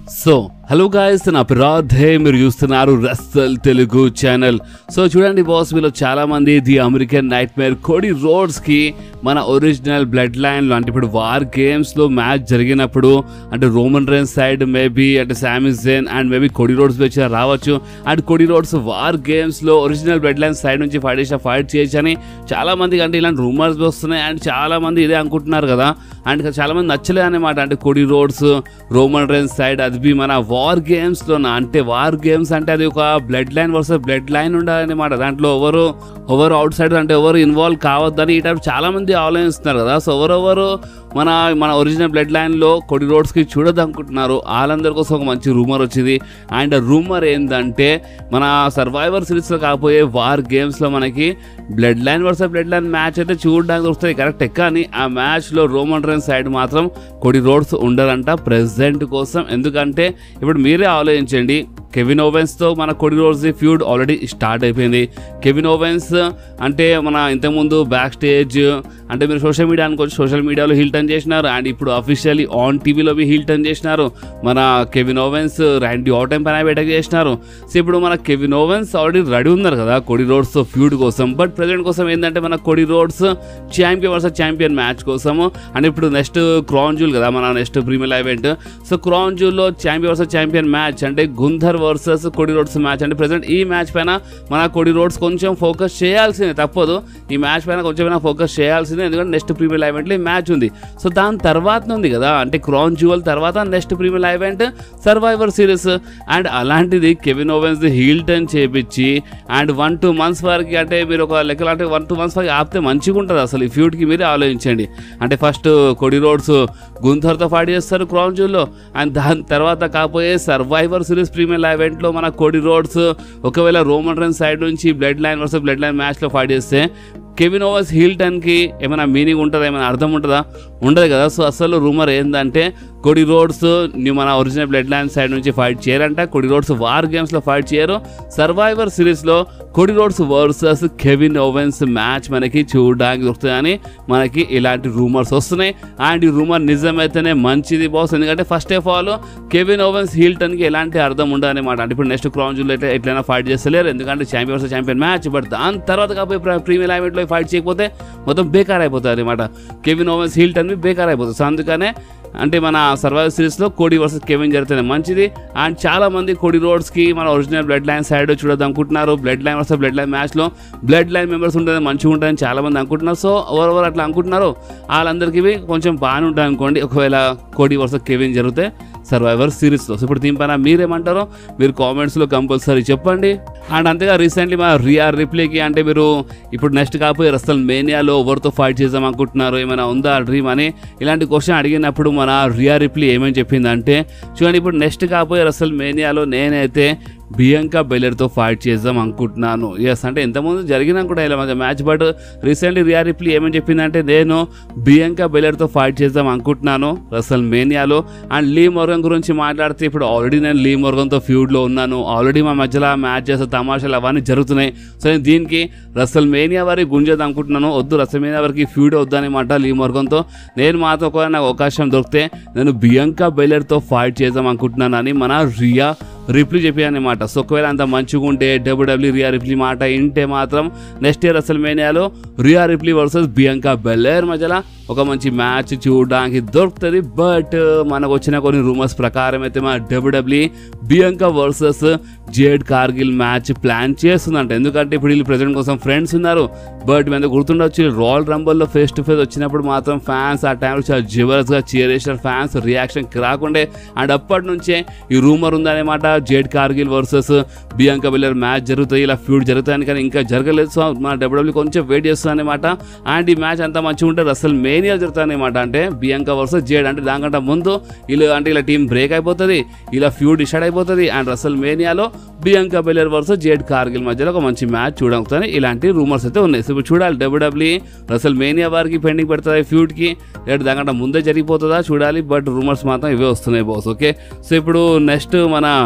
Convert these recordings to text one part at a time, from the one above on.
so hello guys నా పిరాధే మీరు చూస్తున్నారు రస్సల్ తెలుగు ఛానల్ సో చూడండి బాస్ మీలో చాలా మంది the American nightmare Cody Rhodes కి మన ఒరిజినల్ బ్లడ్ లైన్ అంటే ఇప్పుడు వార్ గేమ్స్ లో మ్యాచ్ జరిగినప్పుడు అంటే రోమన్ రేన్స్ సైడ్ మేబీ అంటే Sami Zayn and maybe Cody Rhodes వచ్చి రావచ్చు and Cody Rhodes war games లో ఒరిజినల్ బ్లడ్ లైన్ సైడ్ నుంచి ఫైట్ చేసిన ఫైట్ చేయొచ్చు అని చాలా మందికి అంటే ఇలాంటి రూమర్స్ వస్తున్నాయి అండ్ చాలా మంది ఇదే అనుకుంటున్నారు కదా అండ్ చాలా మంది నచ్చలే అనమాట అంటే Cody Rhodes Roman Reigns side అది బి మన వార్ గేమ్స్ లో అంటే వార్ గేమ్స్ అంటే అది ఒక blood line versus blood line ఉండాలన్నమాట దాంట్లో ఎవరు ఎవరు అవుట్ సైడ్ అంటే ఎవరు ఇన్వాల్వ్ కావద్దని ఈ టైప్ చాలా మంది ఆలోచిస్తున్నారు కదా సో ఎవరెవరు మన మన ఒరిజినల్ బ్లడ్ లైన్లో కొడి రోడ్స్కి చూడదు అనుకుంటున్నారు వాళ్ళందరి కోసం ఒక మంచి రూమర్ వచ్చింది అండ్ రూమర్ ఏంటంటే మన సర్వైవర్ సిరీస్లో కాకపోయే వార్ గేమ్స్లో మనకి blood line versus blood line match అయితే చూడడానికి వస్తుంది కరెక్ట్ కానీ ఆ మ్యాచ్లో రోమన్ రైన్ సైడ్ మాత్రం కొడి రోడ్స్ ఉండరంట ప్రెసెంట్ కోసం ఎందుకంటే ఇప్పుడు మీరే ఆలోచించండి కెవిన్ ఓవెన్స్తో మన Cody Rhodes feud already start అయిపోయింది కెవిన్ ఓవెన్స్ అంటే మన ఇంతకుముందు బ్యాక్ స్టేజ్ అంటే మీరు సోషల్ మీడియా అనుకోవచ్చు సోషల్ మీడియాలో హీల్ టర్న్ చేసినారు అండ్ ఇప్పుడు అఫీషియల్లీ ఆన్ టీవీలో బి హీల్ టర్న్ చేసినారు మన కెవిన్ ఓవెన్స్ ర్యాండీ ఆటైం పైన బయటకు చేసినారు సో ఇప్పుడు మన కెవిన్ ఓవెన్స్ ఆల్రెడీ రెడీ ఉన్నారు కదా కొడి రోడ్స్ ఫ్యూడ్ కోసం బట్ ప్రెసెంట్ కోసం ఏంటంటే మన Cody Rhodes champion versus champion match కోసము అండ్ ఇప్పుడు నెక్స్ట్ క్రాన్ జూల్ కదా మన next premier event so crown జూల్లో ఛాంపియన్ వర్సెస్ ఛాంపియన్ మ్యాచ్ అంటే Gunther versus Cody Rhodes match అంటే ప్రెసెంట్ ఈ మ్యాచ్ పైన మన కొడి రోడ్స్ కొంచెం ఫోకస్ చేయాల్సిందే తప్పదు ఈ మ్యాచ్ పైన కొంచెం ఫోకస్ చేయాల్సిందే ఎందుకంటే నెక్స్ట్ ప్రీమియర్ ఈవెంట్లో ఈ మ్యాచ్ ఉంది సో దాని తర్వాత ఉంది కదా అంటే క్రాన్ జూవల్ తర్వాత next premier event survivor series and అలాంటిది కెవిన్ ఓవెన్స్ హీల్ టర్న్ చేపించి అండ్ వన్ టూ మంత్స్ వరకు అంటే మీరు ఒక లెక్కలు అంటే వన్ టూ మంత్స్ వరకు ఆపితే మంచిగా ఉంటుంది అసలు ఈ ఫ్యూడ్కి మీరే ఆలోచించండి అంటే ఫస్ట్ కొడి రోడ్స్ గుంథర్తో ఫైట్ చేస్తారు క్రాన్ జూల్లో అండ్ దాని తర్వాత కాకపోయే సర్వైవర్ సిరీస్ ప్రీమియర్ ఈవెంట్లో మన కొడి రోడ్స్ ఒకవేళ రోమన్ రన్ సైడ్ నుంచి blood line versus blood line మ్యాచ్లో ఫైట్ చేస్తే కెవిన్ ఓవర్స్ హీల్ టర్న్కి ఏమైనా మీనింగ్ ఉంటుందా ఏమైనా అర్థం ఉంటుందా ఉండదు కదా సో అసలు రూమర్ ఏంటంటే కొడి రోడ్స్ నీ మన ఒరిజినల్ బ్లడ్ లైన్ సైడ్ నుంచి ఫైట్ చేయరంట కొడి రోడ్స్ వార్ గేమ్స్లో ఫైట్ చేయరు సర్వైవర్ సిరీస్లో Cody Rhodes versus Kevin Owens match మనకి చూడడానికి దొరుకుతుందని మనకి ఇలాంటి రూమర్స్ వస్తున్నాయి అండ్ ఈ రూమర్ నిజమైతేనే మంచిది బాస్ ఎందుకంటే first of all Kevin Owens heel టర్న్కి ఎలాంటి అర్థం ఉండదన్నమాట అంటే ఇప్పుడు నెక్స్ట్ క్రౌన్ జూల్ అయితే ఎట్లయినా ఫైట్ చేస్తలేరు ఎందుకంటే champion versus champion match but దాని తర్వాత కాకపోతే ప్రీమియర్ ఈవెంట్లో ఫైట్ చేయకపోతే మొత్తం బేకార్ అయిపోతుంది అనమాట కెవిన్ ఓవెన్స్ హీల్ టర్న్ బేకార్ అయిపోతుంది సో అందుకనే అంటే మన సర్వైవర్ సిరీస్లో కోడి వర్సెస్ కెవిన్ జరిగితేనే మంచిది అండ్ చాలా మంది కోడి రోడ్స్కి మన ఒరిజినల్ బ్లడ్ లైన్ సైడ్ చూడద్దు అనుకుంటున్నారు blood line versus blood line మ్యాచ్లో బ్లడ్ లైన్ మెంబర్స్ ఉంటుంది మంచిగా ఉంటుందని చాలా మంది అనుకుంటున్నారు సో ఎవరెవరు అట్లా అనుకుంటున్నారో వాళ్ళందరికీ ఇవి కొంచెం బాగానే ఉంటుంది అనుకోండి ఒకవేళ కోడి వర్సెస్ కెవిన్ జరిగితే సర్వైవర్ సిరీస్లో సో ఇప్పుడు దీనిపైన మీరేమంటారో మీరు కామెంట్స్లో కంపల్సరీ చెప్పండి అండ్ అంతేగా రీసెంట్లీ మా రియార్ రిప్లీకి అంటే మీరు ఇప్పుడు నెక్స్ట్ కాకపోతే రసల్ మేనియాలో ఎవరితో ఫైట్ చేద్దాం అనుకుంటున్నారు ఏమైనా ఉందా డ్రీమ్ అని ఇలాంటి క్వశ్చన్ అడిగినప్పుడు మన రియా రిప్లీ ఏమని చెప్పిందంటే చూడండి ఇప్పుడు నెక్స్ట్ కాకపోయే రసల్ మేనియాలో నేనైతే బియాంకా బెలర్తో ఫైట్ చేద్దాం అనుకుంటున్నాను ఎస్ అంటే ఎంతమంది జరిగినా కూడా ఇలా match but recently Rhea Ripley ఏమని చెప్పిందంటే నేను బియాంకా బెలర్తో ఫైట్ చేద్దాం అనుకుంటున్నాను రసల్ మేనియాలో అండ్ లీ మొర్గన్ గురించి మాట్లాడితే ఇప్పుడు ఆల్రెడీ నేను లీ మొర్గన్తో ఫ్యూడ్లో ఉన్నాను ఆల్రెడీ మా మధ్యలో మ్యాచ్ చేసే తమాషాలు అవన్నీ జరుగుతున్నాయి సో నేను దీనికి రసల్ మేనియా వారికి గుంజేది అనుకుంటున్నాను వద్దు రసల్ మేనియా వారికి ఫ్యూడ్ వద్దనమాట లీ మొర్గన్తో నేను మాతో ఒకవేళ నాకు అవకాశం దొరికితే నేను బియాంకా బెలర్తో ఫైట్ చేద్దాం అనుకుంటున్నాను అని మన రియా రిప్లీ చెప్పానమాట సో ఒకవేళ అంత మంచిగా ఉంటే డబ్ల్యూడబ్ల్యూ రియా రిప్లీ మాట ఇంటే మాత్రం నెక్స్ట్ ఇయర్ అసలు మేనియాలో Rhea Ripley versus Bianca Belair మధ్యలో ఒక మంచి మ్యాచ్ చూడడానికి దొరుకుతుంది బట్ మనకు వచ్చిన కొన్ని రూమర్స్ ప్రకారం అయితే మన WWE Bianca versus Jade Cargill match plan చేస్తుందంట ఎందుకంటే ఇప్పుడు వీళ్ళు ప్రెసిడెంట్ కోసం ఫ్రెండ్స్ ఉన్నారు బట్ మీద గుర్తుండొచ్చు రాయల్ రంబల్లో ఫేస్ టు ఫేస్ వచ్చినప్పుడు మాత్రం ఫ్యాన్స్ ఆ టైంలో చాలా జివరస్గా చీర్ చేసిన ఫ్యాన్స్ రియాక్షన్ రాకుండే అండ్ అప్పటి నుంచే ఈ రూమర్ ఉందనేమాట Jade Cargill versus Bianca Belair match జరుగుతాయి ఇలా ఫ్యూడ్ జరుగుతాయని కానీ ఇంకా జరగలేదు సో మన డబ్ల్యూడబ్ల్యూ కొంచెం వెయిట్ చేస్తుంది అనమాట అండ్ ఈ మ్యాచ్ అంతా మంచిగా ఉంటే అసలు మేనియా జరుగుతాయి అనమాట అంటే బియాంకా వర్సెస్ జేడ్ అంటే దానికంటే ముందు వీళ్ళు అంటే ఇలా టీం బ్రేక్ అయిపోతుంది ఇలా ఫ్యూడ్ డిసైడ్ అయిపోతుంది అండ్ అసలు మేనియాలో Bianca Belair versus Jade Cargill మధ్యలో ఒక మంచి మ్యాచ్ చూడకపోతే ఇలాంటి రూమర్స్ అయితే ఉన్నాయి సో ఇప్పుడు చూడాలి డబ్ల్యూడబ్ల్యూ అసలు మేనియా వారికి పెండింగ్ పెడుతుంది ఫ్యూడ్కి లేదా దానికంటే ముందే జరిగిపోతుందా చూడాలి బట్ రూమర్స్ మాత్రం ఇవే వస్తున్నాయి బాస్ ఓకే సో ఇప్పుడు నెక్స్ట్ మన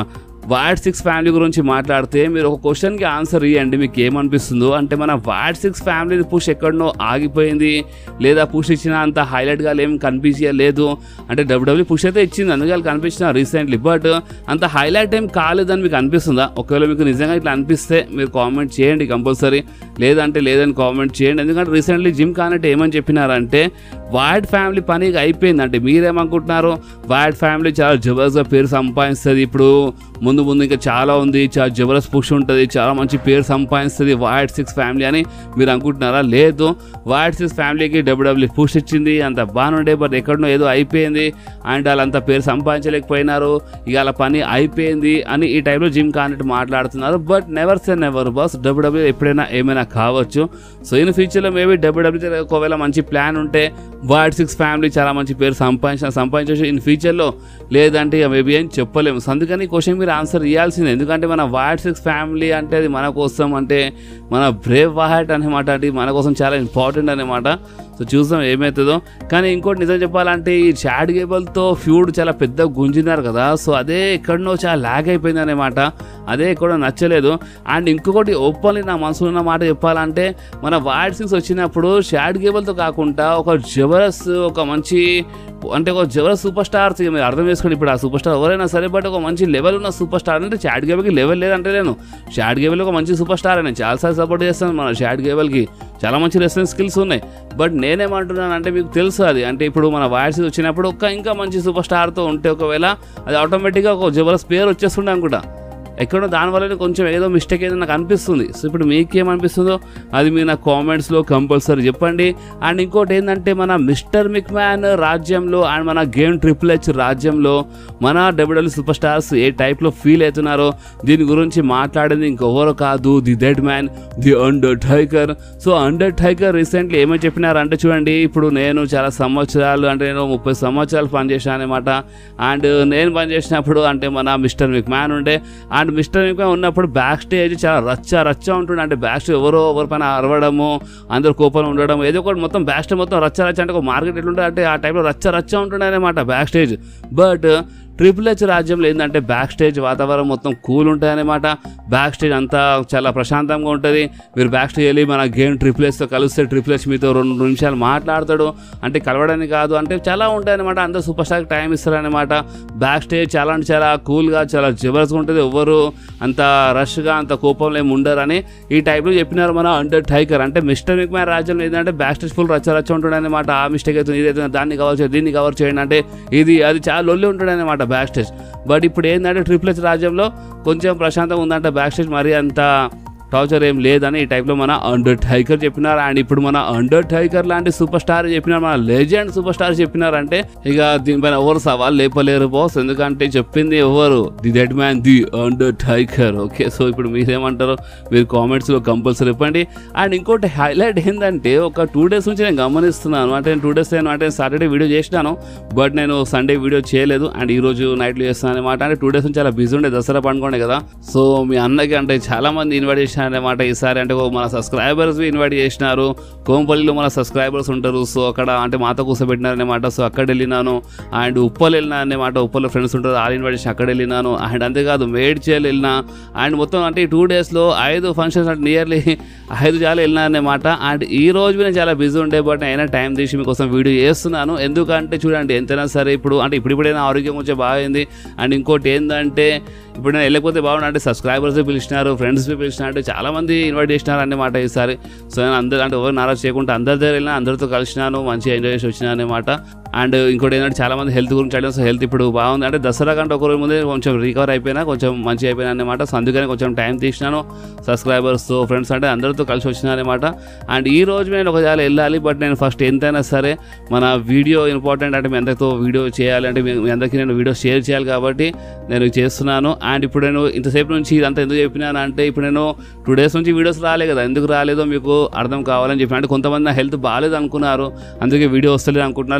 వాడ్ సిక్స్ ఫ్యామిలీ గురించి మాట్లాడితే మీరు ఒక క్వశ్చన్కి ఆన్సర్ ఇవ్వండి మీకు ఏమనిపిస్తుందో అంటే మన వాడ్ సిక్స్ ఫ్యామిలీ పుష్ ఎక్కడనో ఆగిపోయింది లేదా పుష్ ఇచ్చిన అంత హైలైట్గా ఏం కనిపించలేదు అంటే డబ్ల్యూడబ్ల్యూ పుష్ అయితే ఇచ్చింది అందుకే కనిపించిన రీసెంట్లీ బట్ అంత హైలైట్ ఏం కాలేదని మీకు అనిపిస్తుందా ఒకవేళ మీకు నిజంగా ఇట్లా అనిపిస్తే మీరు కామెంట్ చేయండి కంపల్సరీ లేదంటే లేదని కామెంట్ చేయండి ఎందుకంటే రీసెంట్లీ జిమ్ కానట్టు ఏమని చెప్పినారంటే వాడ్ ఫ్యామిలీ పని అయిపోయింది అంటే మీరేమనుకుంటున్నారు వాడ్ ఫ్యామిలీ చాలా జబర్దస్త్గా పేరు సంపాదిస్తుంది ఇప్పుడు ముందు ముందు ఇంకా చాలా ఉంది చాలా జబర్దస్త్ పుష్ ఉంటుంది చాలా మంచి పేరు సంపాదిస్తుంది వాడ్ సిక్స్ ఫ్యామిలీ అని మీరు అనుకుంటున్నారా లేదు వాడ్ సిక్స్ ఫ్యామిలీకి డబ్ల్యూడబ్ల్యూ పుష్ ఇచ్చింది అంత బాగుండే బట్ ఎక్కడనో ఏదో అయిపోయింది అండ్ వాళ్ళంత పేరు సంపాదించలేకపోయినారు ఇక వాళ్ళ పని అయిపోయింది అని ఈ టైంలో జిమ్ కానట్టు మాట్లాడుతున్నారు but never say never boss WWE ఎప్పుడైనా ఏమైనా కావచ్చు సో ఇన్ ఫ్యూచర్లో మేబీ డబ్ల్యూడబ్ల్యూ ఒకవేళ మంచి ప్లాన్ ఉంటే వాడ్ సిక్స్ ఫ్యామిలీ చాలా మంచి పేరు సంపాదించిన సంపాదించవచ్చు ఇన్ ఫ్యూచర్లో లేదంటే ఇక మేబీ ఏం చెప్పలేము సో అందుకని ఈ క్వశ్చన్ మీరు ఆన్సర్ ఇవ్వాల్సిందే ఎందుకంటే మన వాడ్ సిక్స్ ఫ్యామిలీ అంటే అది మన కోసం అంటే మన బ్రేవ్ వాహట్ అనమాట అది మన కోసం చాలా ఇంపార్టెంట్ అనమాట సో చూద్దాం ఏమవుతుందో కానీ ఇంకోటి నిజం చెప్పాలంటే ఈ చాడ్ గేబుల్తో ఫ్యూడ్ చాలా పెద్ద గుంజినారు కదా సో అదే ఎక్కడనో చాలా లాగ్ అయిపోయింది అనమాట అదే ఎక్కడో నచ్చలేదు అండ్ ఇంకొకటి ఓపెన్లీ నా మనసులో ఉన్న మాట చెప్పాలంటే మన వాయిడ్ సిక్స్ వచ్చినప్పుడు షాడ్ గేబుల్తో కాకుండా ఒక జబరస్ ఒక మంచి అంటే ఒక జబరస్ సూపర్ స్టార్ మీరు అర్థం చేసుకోండి ఇప్పుడు ఆ సూపర్ స్టార్ ఎవరైనా సరే బట్ ఒక మంచి లెవెల్ ఉన్న సూపర్ స్టార్ అంటే చాడ్ గేబుల్కి లెవెల్ లేదంటే నేను షాడ్ గేబుల్ ఒక మంచి సూపర్ స్టార్ నేను చాలాసార్లు సపోర్ట్ చేస్తాను మన షాడ్ గేబుల్కి చాలా మంచి రెస్లింగ్ స్కిల్స్ ఉన్నాయి బట్ నేనేమంటున్నాను అంటే మీకు తెలుసు అది అంటే ఇప్పుడు మన వాయిస్ వచ్చినప్పుడు ఒక ఇంకా మంచి సూపర్ స్టార్తో ఉంటే ఒకవేళ అది ఆటోమేటిక్గా ఒక జబర్దస్త్ పేరు వచ్చేస్తుండే అనుకుంటా ఎక్కడో దానివల్ల కొంచెం ఏదో మిస్టేక్ ఏదో నాకు అనిపిస్తుంది సో ఇప్పుడు మీకేమనిపిస్తుందో అది మీరు నా కామెంట్స్లో కంపల్సరీ చెప్పండి అండ్ ఇంకోటి ఏంటంటే మన మిస్టర్ మిక్మ్యాన్ రాజ్యంలో అండ్ మన గేమ్ ట్రిపుల్ హెచ్ రాజ్యంలో మన డబ్ల్యూడబ్ల్యూ సూపర్ స్టార్స్ ఏ టైప్లో ఫీల్ అవుతున్నారో దీని గురించి మాట్లాడింది ఇంకెవరో కాదు the dead man the Undertaker so Undertaker recently ఏమని చెప్పినారంటే చూడండి ఇప్పుడు నేను చాలా సంవత్సరాలు అంటే నేను ముప్పై సంవత్సరాలు పనిచేశాను అనమాట అండ్ నేను పనిచేసినప్పుడు అంటే మన మిస్టర్ మిక్ మ్యాన్ ఉండే అండ్ మిస్టర్ మిక్ మ్యాన్ ఉన్నప్పుడు బ్యాక్ స్టేజ్ చాలా రచ్చ రచ్చ ఉంటుండే అంటే బ్యాక్ స్టేజ్ ఎవరో ఎవరి పైన అరవడము అందరు కోపంలో ఉండడం ఏదో ఒకటి మొత్తం బ్యాక్ స్టేజ్ మొత్తం రచ్చ రచ్చ అంటే ఒక మార్కెట్ ఎట్లుంటుంది అంటే ఆ టైంలో రచ్చ రచ్చ ఉంటుండే అనమాట backstage but triple H రాజ్యంలో ఏంటంటే బ్యాక్ స్టేజ్ వాతావరణం మొత్తం కూల్ ఉంటాయన్నమాట బ్యాక్ స్టేజ్ అంతా చాలా ప్రశాంతంగా ఉంటుంది మీరు బ్యాక్ స్టేజ్ వెళ్ళి మన గేమ్ ట్రిపుల్ హెచ్తో కలిస్తే ట్రిపుల్ హెచ్ మీతో రెండు నిమిషాలు మాట్లాడతాడు అంటే కలవడానికి కాదు అంటే చాలా ఉంటాయన్నమాట అందరూ సూపర్ స్టార్కి టైం ఇస్తారనమాట బ్యాక్ స్టేజ్ చాలా అంటే చాలా కూల్గా చాలా జబర్స్గా ఉంటుంది ఎవరు అంత రష్గా అంత కోపంలో ఏమి ఉండరని ఈ టైప్లో చెప్పినారు మన అండర్ టైగర్ అంటే మిస్టర్ మిక్మ్యాన్ రాజ్యంలో ఏంటంటే బ్యాక్ స్టేజ్ ఫుల్ రచ్చ రచ్చ ఉంటుంది అనమాట ఆ మిస్టేక్ అవుతుంది ఇది అవుతుంది దాన్ని కవర్ చేయండి దీన్ని కవర్ చేయండి అంటే ఇది అది చాలా లొల్లి ఉంటుంది అనమాట బ్యాక్ స్టేజ్ బట్ ఇప్పుడు ఏంటంటే ట్రిపుల్ హెచ్ రాజ్యంలో కొంచెం ప్రశాంతంగా ఉందంటే బ్యాక్ స్టేజ్ మరీ అంత టార్చర్ ఏం లేదని ఈ టైప్లో మన అండర్ టైగర్ చెప్పినారు అండ్ ఇప్పుడు మన అండర్ టైగర్ లాంటి సూపర్ స్టార్ చెప్పినారు మన లెజెండ్ సూపర్ స్టార్ చెప్పినారంటే ఇక దీనిపైన ఎవరు సవాల్ లేపలేరు బాస్ ఎందుకంటే చెప్పింది ఎవరు the dead man the Undertaker okay so ఇప్పుడు మీరేమంటారు మీరు కామెంట్స్లో కంపల్సరీ చెప్పండి అండ్ ఇంకోటి హైలైట్ ఏంటంటే ఒక టూ డేస్ నుంచి నేను గమనిస్తున్నాను అంటే నేను టూ డేస్ నేను అంటే సాటర్డే వీడియో చేసినాను బట్ నేను సండే వీడియో చేయలేదు అండ్ ఈ రోజు నైట్లో చేస్తాను అనమాట అంటే టూ డేస్ నుంచి చాలా బిజీ ఉండే దసరా పండుగ కదా సో మీ అన్నకి అంటే చాలా మంది ఇన్వైట్ చేసిన అనమాట ఈసారి అంటే ఓ మన సబ్స్క్రైబర్స్ ఇన్వైట్ చేసినారు కోంపల్లిలో మన సబ్స్క్రైబర్స్ ఉంటారు సో అక్కడ అంటే మాతో కూర్చోబెట్టినారు అనమాట సో అక్కడ వెళ్ళినాను అండ్ ఉప్పల్ వెళ్ళినా అనమాట ఉప్పల్లో ఫ్రెండ్స్ ఉంటారు వాళ్ళు ఇన్వైట్ చేసి అక్కడ వెళ్ళినాను అండ్ అంతేకాదు మేడ్చేల్ వెళ్ళినా అండ్ మొత్తం అంటే ఈ టూ డేస్లో ఐదు ఫంక్షన్స్ అంటే నియర్లీ ఐదు చాలా వెళ్ళినా అనమాట అండ్ ఈ రోజు నేను చాలా బిజీ ఉండే బట్ అయినా టైం తీసి మీకోసం వీడియో చేస్తున్నాను ఎందుకంటే చూడండి ఎంతైనా సరే ఇప్పుడు అంటే ఇప్పుడిప్పుడైనా ఆరోగ్యం కొంచెం బాగైంది అండ్ ఇంకోటి ఏంటంటే ఇప్పుడు నేను వెళ్ళకపోతే బాగుండు అంటే సబ్స్క్రైబర్స్ పిలిచినారు ఫ్రెండ్స్ పిలిచినారు అంటే చాలా మంది ఇన్వైట్ చేసినారు అన్నమాట ఈసారి సో నేను అందరు అంటే ఎవరు నారాజ్ చేయకుండా అందరి దగ్గర వెళ్ళినా అందరితో కలిసినాను మంచిగా ఎంజాయ్ చేసి వచ్చినా అనమాట అండ్ ఇంకోటి ఏంటంటే చాలా మంది హెల్త్ గురించి అడిగిన సో హెల్త్ ఇప్పుడు బాగుంది అంటే దసరా కంటే ఒక రోజు ముందే కొంచెం రికవర్ అయిపోయినా కొంచెం మంచిగా అయిపోయినా అనమాట సో అందుకని కొంచెం టైం తీసినాను సబ్స్క్రైబర్స్తో ఫ్రెండ్స్ అంటే అందరితో కలిసి వచ్చినా అనమాట అండ్ ఈ రోజు నేను ఒకసారి వెళ్ళాలి బట్ నేను ఫస్ట్ ఎంతైనా సరే మన వీడియో ఇంపార్టెంట్ అంటే మీ అందరితో వీడియో చేయాలి అంటే మీ మీ అందరికీ నేను వీడియో షేర్ చేయాలి కాబట్టి నేను చేస్తున్నాను అండ్ ఇప్పుడు నేను ఇంతసేపు నుంచి ఇదంతా ఎందుకు చెప్పినాను అంటే ఇప్పుడు నేను టూ డేస్ నుంచి వీడియోస్ రాలే కదా ఎందుకు రాలేదో మీకు అర్థం కావాలని చెప్పి అంటే కొంతమంది నా హెల్త్ బాగాలేదు అనుకున్నారు అందుకే వీడియో వస్తలేదు అనుకుంటున్నారు లేదు నా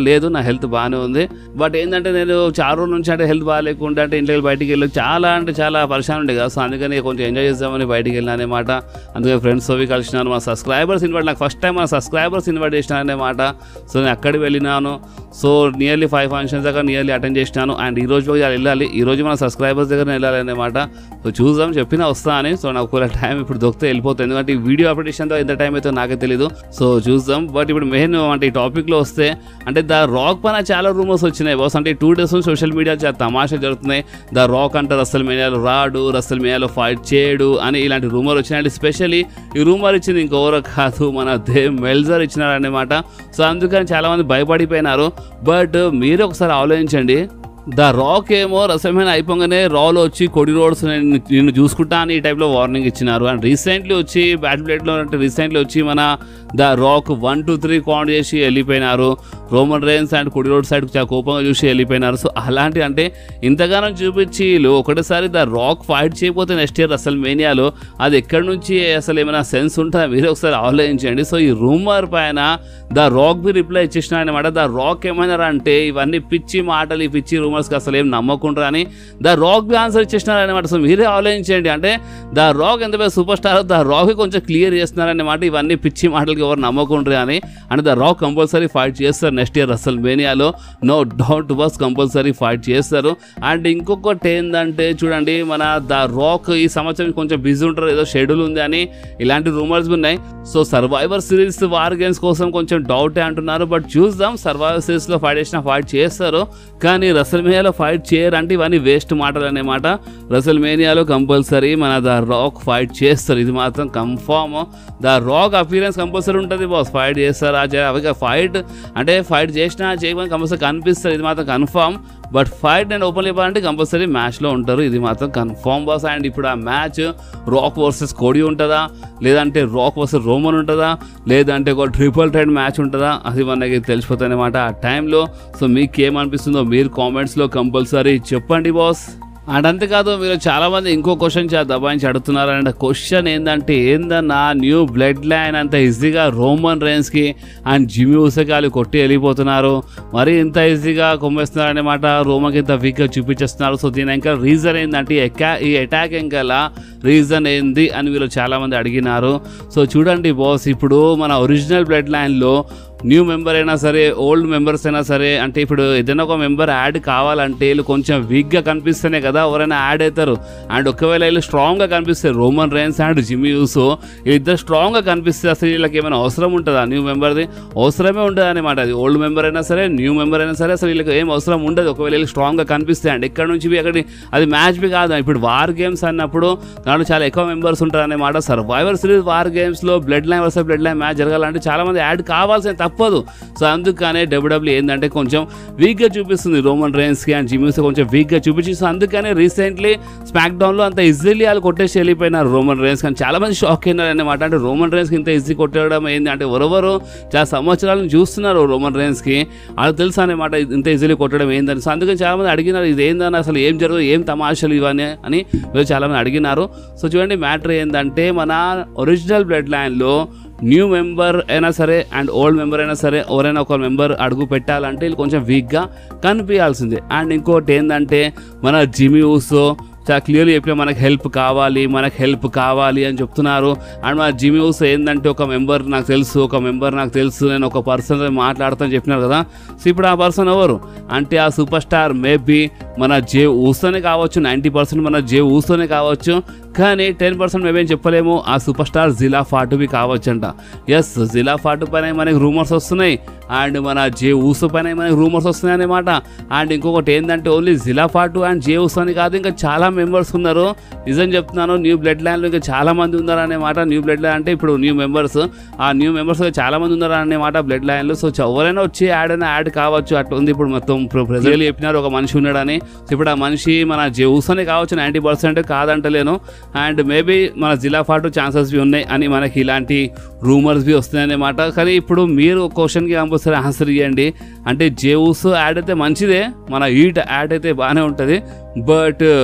హెల్త్ బాగానే ఉంది బట్ ఏంటంటే నేను చాలా రోజుల నుంచి అంటే హెల్త్ బాగాలేకుండా అంటే ఇంట్లో బయటికి వెళ్ళి చాలా అంటే చాలా పరిశాన్ ఉండే కదా సో అందుకని కొంచెం ఎంజాయ్ చేద్దామని బయటికి వెళ్ళిన అనమాట అందుకే ఫ్రెండ్స్ అవి కలిసినాను మా సబ్స్క్రైబర్స్ ఇన్వైట్ నాకు ఫస్ట్ టైం మా సబ్స్క్రైబర్స్ ఇన్వైట్ చేసినాను అనమాట సో నేను అక్కడికి వెళ్ళినాను సో నియర్లీ ఫైవ్ ఫంక్షన్స్ దగ్గర నియర్లీ అటెండ్ చేసినాను అండ్ ఈ రోజు ఇవాళ వెళ్ళాలి ఈ రోజు మన సబ్స్క్రైబర్స్ దగ్గర వెళ్ళాలి అనమాట సో చూద్దాం చెప్పినా వస్తా అని సో నాకు ఒకవేళ టైం ఇప్పుడు దొరికితే వెళ్ళిపోతుంది ఎందుకంటే ఈ వీడియో అప్డేషన్తో ఎంత టైం అయితే నాకే తెలియదు సో చూద్దాం బట్ ఇప్పుడు మెయిన్ అంటే ఈ టాపిక్లో వస్తే అంటే ద రాక్ పైన చాలా రూమర్స్ వచ్చినాయి బాస్ అంటే టూ డేస్ నుంచి సోషల్ మీడియా చాలా తమాషా జరుగుతున్నాయి ద రాక్ అంటే రసల్ మేనియాలో రాడు రసల్ మేనియాలో ఫైట్ చేయడు అని ఇలాంటి రూమర్ వచ్చినాయి అంటే స్పెషల్లీ ఈ రూమర్ ఇచ్చింది ఇంకెవరో కాదు మన దే మెల్జర్ ఇచ్చినారన్నమాట సో అందుకని చాలా మంది భయపడిపోయినారు బట్ మీరు ఒకసారి ఆలోచించండి ద రాక్ ఏమో రసమైన అయిపోగానే రాలో వచ్చి కొడి రోడ్స్ నేను నిన్ను చూసుకుంటా అని ఈ టైప్లో వార్నింగ్ ఇచ్చినారు అండ్ రీసెంట్లీ వచ్చి బ్యాట్ ప్లేట్లో అంటే రీసెంట్లీ వచ్చి మన the rock one two three count చేసి వెళ్ళిపోయినారు Roman Reigns and Cody Rhodes side చాలా కోపంగా చూసి వెళ్ళిపోయినారు సో అలాంటి అంటే ఇంతగానం చూపించి వీళ్ళు ఒకటేసారి ద రాక్ ఫైట్ చేయకపోతే నెక్స్ట్ ఇయర్ అసలు మేనియాలో అది ఎక్కడి నుంచి అసలు ఏమైనా సెన్స్ ఉంటుందా మీరే ఒకసారి ఆలోచించండి సో ఈ రూమర్ పైన ద రాక్ బి రిప్లై ఇచ్చేసిన అనమాట ద రాక్ ఏమైనారు అంటే ఇవన్నీ పిచ్చి మాటలు ఈ పిచ్చి రూమర్స్కి అసలు ఏం నమ్మకుండా అని ద రాక్ బి ఆన్సర్ ఇచ్చేసినారు అనమాట సో మీరే ఆలోచించండి అంటే ద రాక్ ఎంత పెద్ద సూపర్ స్టార్ ద రాక్ కొంచెం క్లియర్ చేస్తున్నారన్నమాట ఇవన్నీ పిచ్చి మాటలకి ఎవరు నమ్మకుండా అని అంటే ద రాక్ కంపల్సరీ ఫైట్ చేస్తారు నెక్స్ట్ ఇయర్ అసలు మేనియాలో no doubt boss compulsory fight చేస్తారు అండ్ ఇంకొకటి ఏంటంటే చూడండి మన ద రాక్ ఈ సంవత్సరం కొంచెం బిజీ ఉంటారు ఏదో షెడ్యూల్ ఉంది అని ఇలాంటి రూమర్స్ ఉన్నాయి so survivor series war games కోసం కొంచెం డౌటే అంటున్నారు బట్ చూద్దాం సర్వైవర్ సిరీస్లో ఫైట్ చేసిన ఫైట్ చేస్తారు కానీ రసల్ మేనియాలో ఫైట్ చేయరు అంటే ఇవన్నీ వేస్ట్ మాటలు అన్నమాట రసల్ మేనియాలో కంపల్సరీ మన ద రాక్ ఫైట్ చేస్తారు ఇది మాత్రం confirm the rock appearance compulsory ఉంటుంది బాస్ ఫైట్ చేస్తారు అవి ఫైట్ అంటే ఫైట్ చేసినా చేయకపోయినా కంపల్సరీ కనిపిస్తారు ఇది మాత్రం confirm but fight and open చెప్పాలంటే కంపల్సరీ మ్యాచ్లో ఉంటారు ఇది మాత్రం కన్ఫామ్ బాస్ అండ్ ఇప్పుడు ఆ మ్యాచ్ రాక్ వర్సెస్ కోడి ఉంటుందా లేదంటే రాక్ వర్సెస్ రోమన్ ఉంటుందా లేదంటే ఒక ట్రిపుల్ టైడ్ మ్యాచ్ ఉంటుందా అది మనకి తెలిసిపోతుంది అనమాట ఆ టైంలో సో మీకు ఏమనిపిస్తుందో మీరు కామెంట్స్లో కంపల్సరీ చెప్పండి బాస్ అండ్ అంతేకాదు మీరు చాలా మంది ఇంకో క్వశ్చన్ చాలా దబాయించి అడుగుతున్నారు అండ్ క్వశ్చన్ ఏంటంటే ఏందన్నా న్యూ బ్లడ్ లైన్ అంత ఈజీగా రోమన్ రేన్స్కి అండ్ జిమ్మి ఉసకాలు కొట్టి వెళ్ళిపోతున్నారు మరి ఇంత ఈజీగా కొమ్మేస్తున్నారు అనమాట రోమన్కి ఇంత వీక్గా చూపించేస్తున్నారు సో దీని ఇంకా రీజన్ ఏంటంటే ఈ ఎకా- ఈ అటాక్ ఇంకా రీజన్ ఏంది అని వీళ్ళు చాలా మంది అడిగినారు సో చూడండి బాస్ ఇప్పుడు మన ఒరిజినల్ బ్లడ్ లైన్లో న్యూ మెంబర్ అయినా సరే ఓల్డ్ మెంబర్స్ అయినా సరే అంటే ఇప్పుడు ఏదైనా ఒక మెంబర్ యాడ్ కావాలంటే వీళ్ళు కొంచెం వీక్గా కనిపిస్తేనే కదా ఎవరైనా యాడ్ అవుతారు అండ్ ఒకవేళ వీళ్ళు స్ట్రాంగ్గా కనిపిస్తారు Roman Reigns and Jimmy Uso ఇద్దరు స్ట్రాంగ్గా కనిపిస్తే అసలు వీళ్ళకి ఏమైనా అవసరం ఉంటుందా న్యూ మెంబర్ది అవసరమే ఉండదు అనమాట అది ఓల్డ్ మెంబర్ అయినా సరే న్యూ మెంబర్ అయినా సరే అసలు వీళ్ళకి ఏం అవసరం ఉండదు ఒకవేళ వీళ్ళు స్ట్రాంగ్గా కనిపిస్తే అండ్ ఇక్కడ నుంచి ఇవి అక్కడి అది మ్యాచ్ బి కాదు ఇప్పుడు వార్ గేమ్స్ అన్నప్పుడు దాంట్లో చాలా ఎక్కువ మెంబర్స్ ఉంటారు అనమాట సర్వైవర్ సిరీస్ వార్ గేమ్స్లో blood line versus blood line match జరగాలంటే చాలా మంది యాడ్ కావాల్సిన తప్పదు సో అందుకనే డబ్ల్యూడబ్ల్యూ ఏంటంటే కొంచెం వీక్గా చూపిస్తుంది రోమన్ రేన్స్కి అండ్ జిమ్యూస్ కొంచెం వీక్గా చూపించి సో అందుకనే రీసెంట్లీ స్మాక్ డౌన్లో అంత ఈజీలీ వాళ్ళు కొట్టేసి వెళ్ళిపోయినారు రోమన్ రేన్స్ కానీ చాలా మంది షాక్ అయినారు అనమాట అంటే రోమన్ రేన్స్కి ఇంత ఈజీ కొట్టడం ఏంది అంటే ఎవరెవరు చాలా సంవత్సరాల నుంచి చూస్తున్నారు రోమన్ రేన్స్కి వాళ్ళకి తెలుసు అనమాట ఇంత ఈజీలీ కొట్టడం ఏందని సో అందుకని చాలా మంది అడిగినారు ఇది ఏందని అసలు ఏం జరుగుతుంది ఏం తమాషాలు ఇవన్నీ అని వీళ్ళు చాలా మంది అడిగినారు సో చూడండి మ్యాటర్ ఏంటంటే మన ఒరిజినల్ బ్లడ్ లైన్లో న్యూ మెంబర్ అయినా సరే అండ్ ఓల్డ్ మెంబర్ అయినా సరే ఎవరైనా ఒక మెంబర్ అడుగు పెట్టాలంటే వీళ్ళు కొంచెం వీక్గా కనిపించాల్సిందే అండ్ ఇంకోటి ఏంటంటే మన జిమి ఊసో చాలా క్లియర్లీ చెప్పిన మనకు హెల్ప్ కావాలి మనకు హెల్ప్ కావాలి అని చెప్తున్నారు అండ్ మా జిమి ఊసో ఏంటంటే ఒక మెంబర్ నాకు తెలుసు ఒక మెంబర్ నాకు తెలుసు నేను ఒక పర్సన్ మాట్లాడతాను చెప్పినారు కదా సో ఇప్పుడు ఆ పర్సన్ ఎవరు అంటే ఆ సూపర్ స్టార్ మేబీ మన జే ఊసోనే కావచ్చు నైంటీ పర్సెంట్ మన జే ఊసోనే కావచ్చు కానీ టెన్ పర్సెంట్ మేమేం చెప్పలేము ఆ సూపర్ స్టార్ జిలా ఫాటువి కావచ్చంట ఎస్ జిలా ఫాటు పైన మనకి రూమర్స్ వస్తున్నాయి అండ్ మన జే ఊసు పైన మనకి రూమర్స్ వస్తున్నాయి అనమాట అండ్ ఇంకొకటి ఏంటంటే only Zilla Fatu and Jey Uso అని కాదు ఇంకా చాలా మెంబర్స్ ఉన్నారు నిజం చెప్తున్నాను న్యూ బ్లడ్ లైన్లో ఇంకా చాలా మంది ఉన్నారు అనమాట న్యూ బ్లడ్ లైన్ అంటే ఇప్పుడు న్యూ మెంబర్స్ ఆ న్యూ మెంబర్స్ చాలా మంది ఉన్నారు అనమాట బ్లడ్ లైన్లో సో ఎవరైనా వచ్చి యాడ్ అయినా యాడ్ కావచ్చు అట్లా ఉంది ఇప్పుడు మొత్తం ప్రజలు చెప్పినారు ఒక మనిషి ఉన్నాడని సో ఇప్పుడు ఆ మనిషి మన జూసనే కావచ్చు నైంటీ పర్సెంట్ కాదంటలేను అండ్ మేబీ మన జిల్లా పాటు ఛాన్సెస్ బి ఉన్నాయి అని మనకి ఇలాంటి రూమర్స్ బి వస్తున్నాయన్నమాట కానీ ఇప్పుడు మీరు క్వశ్చన్కి కంపల్సరీ ఆన్సర్ ఇవ్వండి అంటే జేవుస్ యాడ్ అయితే మంచిదే మన ఈట్ యాడ్ అయితే బాగానే ఉంటుంది బట్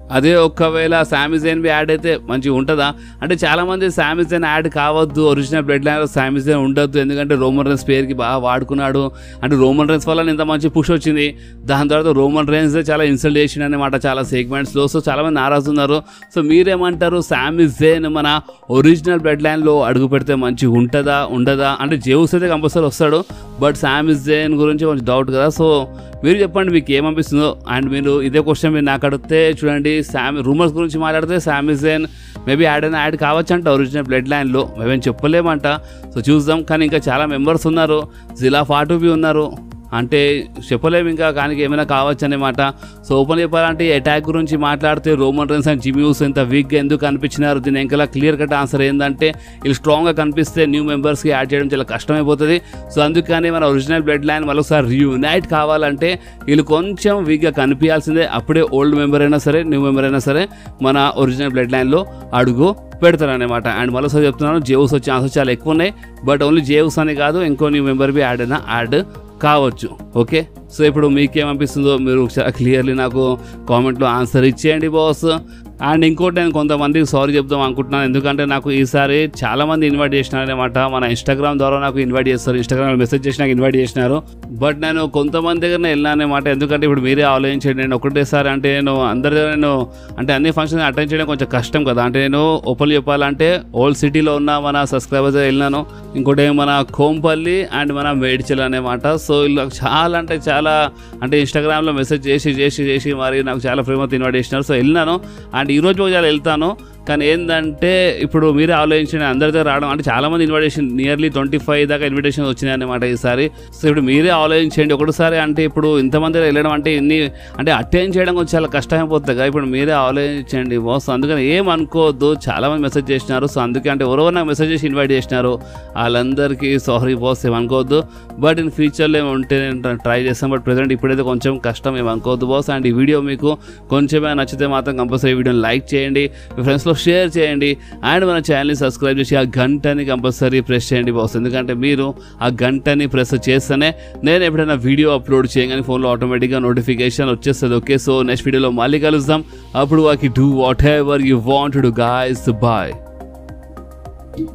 అదే ఒకవేళ శామిజైన్ బి యాడ్ అయితే మంచిగా ఉంటుందా అంటే చాలా మంది శామిజైన్ యాడ్ కావద్దు ఒరిజినల్ బ్లడ్ లైన్ శామిజైన్ ఉండొద్దు ఎందుకంటే రోమన్ రైన్స్ పేరుకి బాగా వాడుకున్నాడు అంటే రోమన్ రైన్స్ వల్ల ఇంత మంచి పుష్ వచ్చింది దాని తర్వాత రోమన్ రైన్స్ చాలా ఇన్సల్ట్ చేసిండు అనమాట చాలా సెగ్మెంట్స్లో సో చాలా మంది నారాజు ఉన్నారు సో మీరేమంటారు శామిజైన్ మన ఒరిజినల్ బ్లడ్ లైన్లో అడుగు పెడితే మంచిగా ఉంటుందా ఉండదా అంటే జేవుస్ అయితే కంపల్సరీ వస్తాడు బట్ శామిజైన్ గురించి కొంచెం డౌట్ కదా సో మీరు చెప్పండి మీకు ఏమనిపిస్తుందో అండ్ మీరు ఇదే క్వశ్చన్ మీరు నాకు అడిగితే చూడండి శామ్ రూమర్స్ గురించి మాట్లాడితే శామిజైన్ మేబీ యాడ్ అయినా యాడ్ కావచ్చు అంట ఒరిజినల్ బ్లడ్ లైన్లో మేమేం చెప్పలేమంట సో చూద్దాం కానీ ఇంకా చాలా మెంబర్స్ ఉన్నారు జిలా ఫాటూబీ ఉన్నారు అంటే చెప్పలేము ఇంకా కానీ ఏమైనా కావచ్చు అనమాట సో ఓపెన్ చెప్పాలంటే అటాక్ గురించి మాట్లాడితే రోమన్ రెన్స్ అండ్ జిమ్యూస్ ఎంత వీక్గా ఎందుకు కనిపించినారు దీని ఇంకా క్లియర్ కట్ ఆన్సర్ ఏంటంటే వీళ్ళు స్ట్రాంగ్గా కనిపిస్తే న్యూ మెంబర్స్కి యాడ్ చేయడం చాలా కష్టమైపోతుంది సో అందుకని మన ఒరిజినల్ బ్లడ్ లైన్ మరొకసారి రీయునైట్ కావాలంటే వీళ్ళు కొంచెం వీక్గా కనిపించాల్సిందే అప్పుడే ఓల్డ్ మెంబర్ అయినా సరే న్యూ మెంబర్ అయినా సరే మన ఒరిజినల్ బ్లడ్ లైన్లో అడుగు పెడతారనమాట అండ్ మరోసారి చెప్తున్నాను జేవుస్ వచ్చే ఛాన్సెస్ చాలా ఎక్కువ ఉన్నాయి బట్ ఓన్లీ జేవుస్ అని కాదు ఇంకో న్యూ మెంబర్ బి యాడ్ అయినా యాడ్ కావచ్చు ఓకే సో ఇప్పుడు మీకేమనిపిస్తుందో మీరు చాలా క్లియర్లీ నాకు కామెంట్లో ఆన్సర్ ఇచ్చేయండి బాస్ అండ్ ఇంకోటి నేను కొంతమందికి సారీ చెప్దాం అనుకుంటున్నాను ఎందుకంటే నాకు ఈసారి చాలామంది ఇన్వైట్ చేసినారనమాట మన ఇన్స్టాగ్రామ్ ద్వారా నాకు ఇన్వైట్ చేస్తారు ఇన్స్టాగ్రామ్ మెసేజ్ చేసి నాకు ఇన్వైట్ చేసినారు బట్ నేను కొంతమంది దగ్గర వెళ్ళానమాట ఎందుకంటే ఇప్పుడు మీరే ఆలోచించండి నేను ఒకటేసారి అంటే నేను అందరి దగ్గర నేను అంటే అన్ని ఫంక్షన్ అటెండ్ చేయడం కొంచెం కష్టం కదా అంటే నేను ఓపెన్ చెప్పాలంటే ఓల్డ్ సిటీలో ఉన్న మన సబ్స్క్రైబర్స్ వెళ్ళినాను ఇంకోటి మన కోంపల్లి అండ్ మన మేడ్చల్ అనమాట సో ఇలా చాలా అంటే చాలా అంటే ఇన్స్టాగ్రామ్లో మెసేజ్ చేసి చేసి చేసి మరి నాకు చాలా ప్రేమతో ఇన్వైట్ చేసినారు సో వెళ్ళినాను అండ్ ఈ రోజు ఒకసారి వెళ్తాను కానీ ఏంటంటే ఇప్పుడు మీరే ఆలోచించండి అందరి దగ్గర రావడం అంటే చాలా మంది ఇన్విటేషన్ నియర్లీ ట్వంటీ ఫైవ్ దాకా ఇన్విటేషన్ వచ్చినాయి అనమాట ఈసారి సో ఇప్పుడు మీరే ఆలోచించండి ఒకటిసారి అంటే ఇప్పుడు ఇంతమంది దగ్గర వెళ్ళడం అంటే ఇన్ని అంటే అటెండ్ చేయడం కొంచెం చాలా కష్టమైపోతుంది కదా ఇప్పుడు మీరే ఆలోచించండి బాస్ అందుకని ఏం అనుకోవద్దు చాలా మంది మెసేజ్ చేసినారు సో అందుకే అంటే ఎవరో నాకు మెసేజ్ చేసి ఇన్వైట్ చేసినారు వాళ్ళందరికీ సారీ బాస్ ఏం అనుకోవద్దు బట్ ఇన్ ఫ్యూచర్లో ఏమి ఉంటే నేను ట్రై చేస్తాను బట్ ప్రజెంట్ ఇప్పుడైతే కొంచెం కష్టం ఏమి అనుకోవద్దు బాస్ అండ్ ఈ వీడియో మీకు కొంచెమే నచ్చితే మాత్రం కంపల్సరీ వీడియోని లైక్ చేయండి మీ ఫ్రెండ్స్లో షేర్ చేయండి అండ్ మన ఛానల్ని సబ్స్క్రైబ్ చేసి ఆ గంటని కంపల్సరీ ప్రెస్ చేయండి బాస్ ఎందుకంటే మీరు ఆ గంటని ప్రెస్ చేస్తేనే నేను ఎప్పుడైనా వీడియో అప్లోడ్ చేయగానే ఫోన్లో ఆటోమేటిక్గా నోటిఫికేషన్ వచ్చేస్తుంది ఓకే సో నెక్స్ట్ వీడియోలో మళ్ళీ కలుద్దాం అప్పుడు వాకి do whatever you want do guys bye